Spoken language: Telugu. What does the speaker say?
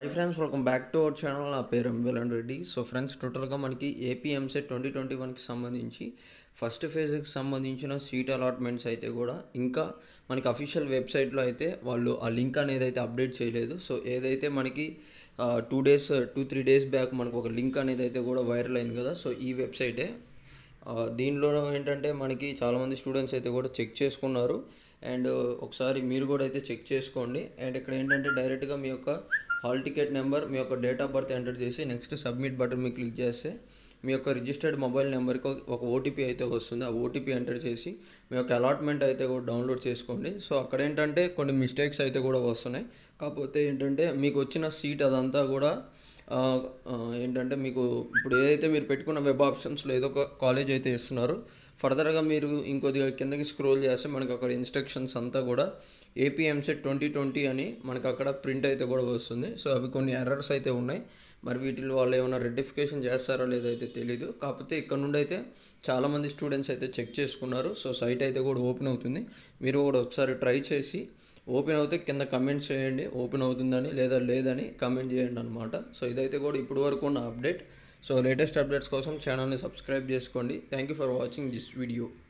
friends welcome back to our channel నా పేరు ఎంబెలన్ రెడ్డి సో ఫ్రెండ్స్ టోటల్గా మనకి ఏపీ ఎంసెట్ ట్వంటీ ట్వంటీ వన్కి సంబంధించి ఫస్ట్ ఫేజ్కి సంబంధించిన సీట్ అలాట్మెంట్స్ అయితే కూడా ఇంకా మనకి అఫీషియల్ వెబ్సైట్లో అయితే వాళ్ళు ఆ లింక్ అనేది అయితే అప్డేట్ చేయలేదు సో ఏదైతే మనకి two days two three days back మనకు ఒక లింక్ అనేది అయితే కూడా వైరల్ అయింది కదా సో ఈ వెబ్సైటే ఆ, దీనిలో ఏంటంటే మనకి చాలామంది స్టూడెంట్స్ అయితే కూడా చెక్ చేసుకున్నారు అండ్ ఒకసారి మీరు కూడా అయితే చెక్ చేసుకోండి అండ్ ఇక్కడ ఏంటంటే డైరెక్ట్గా మీ యొక్క హాల్ టికెట్ నెంబర్ మీ యొక్క డేట్ ఆఫ్ బర్త్ ఎంటర్ చేసి నెక్స్ట్ సబ్మిట్ బటన్ మీద క్లిక్ చేస్తే మీ యొక్క రిజిస్టర్డ్ మొబైల్ నెంబర్కి ఒక ఓటీపీ అయితే వస్తుంది ఆ ఓటీపీ ఎంటర్ చేసి మీ యొక్క అలాట్మెంట్ అయితే కూడా డౌన్లోడ్ చేసుకోండి సో అక్కడ ఏంటంటే కొన్ని మిస్టేక్స్ అయితే కూడా వస్తున్నాయి కాకపోతే ఏంటంటే మీకు వచ్చిన సీట్ అదంతా కూడా ఆ, ఆ, ఏంటంటే మీకు ఇప్పుడు ఏదైతే మీరు పెట్టుకున్న వెబ్ ఆప్షన్స్లో ఏదో ఒక కాలేజ్ అయితే ఇస్తున్నారు ఫర్దర్గా మీరు ఇంకొద్దిగా కిందకి స్క్రోల్ చేస్తే మనకు అక్కడ ఇన్స్ట్రక్షన్స్ అంతా కూడా ఏపీ ఎంసెట్ ట్వంటీ ట్వంటీ అని మనకు అక్కడ ప్రింట్ అయితే కూడా వస్తుంది సో అవి కొన్ని ఎర్రర్స్ అయితే ఉన్నాయి మరి వీటిలో వాళ్ళు ఏమైనా రెక్టిఫికేషన్ చేస్తారో లేదో అయితే తెలీదు కాకపోతే ఇక్కడ నుండి అయితే చాలామంది స్టూడెంట్స్ అయితే చెక్ చేసుకున్నారు సో సైట్ అయితే కూడా ఓపెన్ అవుతుంది మీరు కూడా ఒకసారి ట్రై చేసి ఓపెన్ అవుతే కింద కమెంట్స్ చేయండి ఓపెన్ అవుతుందని లేదా లేదని కమెంట్ చేయండి అనమాట సో ఇదైతే కూడా ఇప్పుడు వరకు ఉన్న అప్డేట్ సో లేటెస్ట్ అప్డేట్స్ కోసం ఛానల్ని సబ్స్క్రైబ్ చేసుకోండి thank you for watching this video